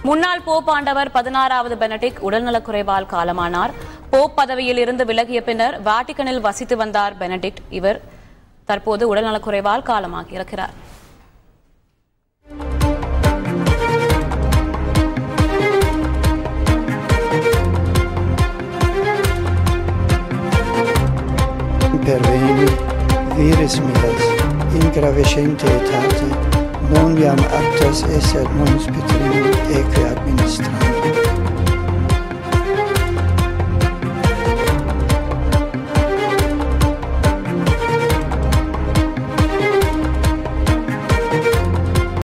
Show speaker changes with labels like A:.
A: முன்னாள் போப் ஆண்டவர் பதினாறாவது பெனடிக் உடல்நலக்குறைவால் காலமானார் போப் பதவியில் இருந்து விலகிய பின்னர் வாட்டிகனில் வசித்து வந்தார் பெனடிக்ட் இவர் தற்போது உடல்நலக்குறைவால் காலமாகி இருக்கிறார்
B: Perveni, vires miras, ingravescente etate, non iam aptas esser non spitrinum eque administrare.